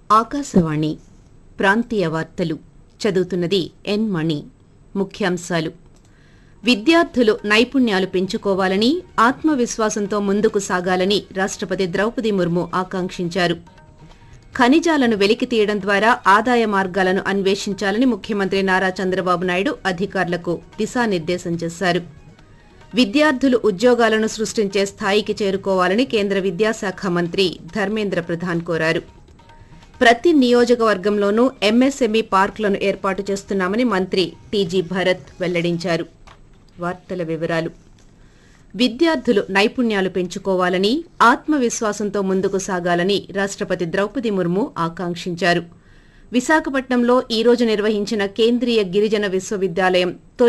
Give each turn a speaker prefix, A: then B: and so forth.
A: ఆకాశవాణి ప్రాంతీయ వార్తలు చదువుతున్నది ఎన్ మణి ముఖ్యాంశాలు విద్యార్థులు నైపుణ్యాలు పెంచుకోవాలని ఆత్మవిశ్వాసంతో ముందుకు సాగాలని రాష్ట్రపతి ద్రౌపది ముర్ము ఆకాంక్షించారు ఖనిజాలను వెలికి తీయడం ద్వారా ఆదాయ మార్గాలను అన్వేషించాలని ముఖ్యమంత్రి నారా చంద్రబాబు నాయుడు అధికారులకు దిశానిర్దేశం చేశారు విద్యార్థులు ఉద్యోగాలను సృష్టించే స్థాయికి చేరుకోవాలని కేంద్ర విద్యాశాఖ మంత్రి ధర్మేంద్ర ప్రధాన్ కోరారు ప్రతి నియోజకవర్గంలోనూ ఎంఎస్ఎంఈ పార్కులను ఏర్పాటు చేస్తున్నామని మంత్రి టీజీ భరత్ వెల్లడించారు వార్తల వివరాలు విద్యార్థులు నైపుణ్యాలు పెంచుకోవాలని ఆత్మవిశ్వాసంతో ముందుకు సాగాలని రాష్ట్రపతి ద్రౌపది ముర్ము ఆకాంక్షించారు విశాఖపట్నంలో ఈ రోజు నిర్వహించిన కేంద్రీయ గిరిజన విశ్వవిద్యాలయం తొలి